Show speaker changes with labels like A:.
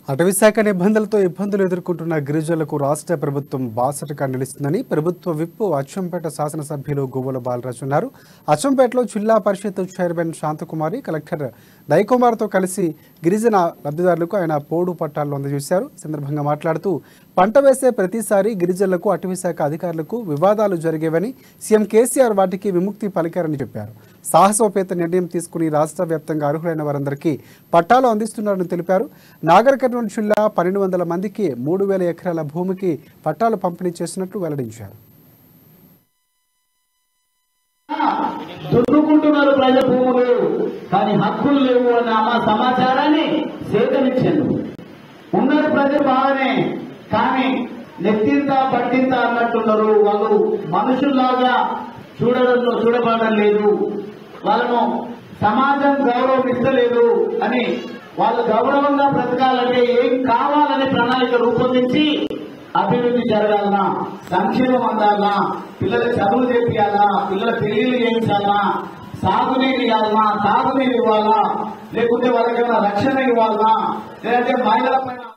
A: అటవీశాఖ నిబంధనలతో ఇబ్బందులు ఎదుర్కొంటున్న గిరిజనులకు రాష్ట్ర ప్రభుత్వం బాసటగా నిలుస్తుందని ప్రభుత్వ విప్పు అచ్చంపేట శాసనసభ్యులు గువ్వల బాలరాజు అన్నారు అచ్చంపేటలో జిల్లా పరిషత్ చైర్మన్ శాంతకుమారి కలెక్టర్ దయకుమార్తో కలిసి గిరిజన లబ్ధిదారులకు ఆయన పోడు పట్టాలను అందజేశారు ఈ సందర్భంగా మాట్లాడుతూ పంట వేసే ప్రతిసారి గిరిజనులకు అటవీశాఖ అధికారులకు వివాదాలు జరిగేవని సీఎం కేసీఆర్ వాటికి విముక్తి పలికారని చెప్పారు సాహసోపేత నిర్ణయం తీసుకుని రాష్ట్ర వ్యాప్తంగా అర్హులైన వారందరికీ పట్టాలు అందిస్తున్నారని తెలిపారు నాగర్ కర్నూలు జిల్లా పన్నెండు వందల మందికి మూడు వేల ఎకరాల భూమికి పట్టాలు పంపిణీ చేసినట్లు వెల్లడించారు
B: దున్నుకుంటున్నారు ప్రజల భూములు కానీ హక్కులు లేవు అన్న మా సమాచారాన్ని సేకరించాను ఉన్నారు ప్రజలు బాగానే కానీ నెత్తింత పట్టింత అన్నట్టున్నారు వాళ్ళు మనుషుల్లాగా చూడడంలో చూడబడడం లేదు వాళ్ళను సమాజం గౌరవం ఇస్తలేదు అని వాళ్ళు గౌరవంగా బ్రతకాలంటే ఏం కావాలని ప్రణాళిక రూపొందించి అభివృద్ధి జరగాలనా సంక్షేమం అందాలనా పిల్లల చదువు చేపియాలా పిల్లల పెళ్లిళ్ళు చేయించాలా సాగునీరు ఇవ్వాలనా తాగునీరు ఇవ్వాలా లేకుంటే వాళ్ళకైనా రక్షణ ఇవ్వాలనా లేదంటే మహిళల పైన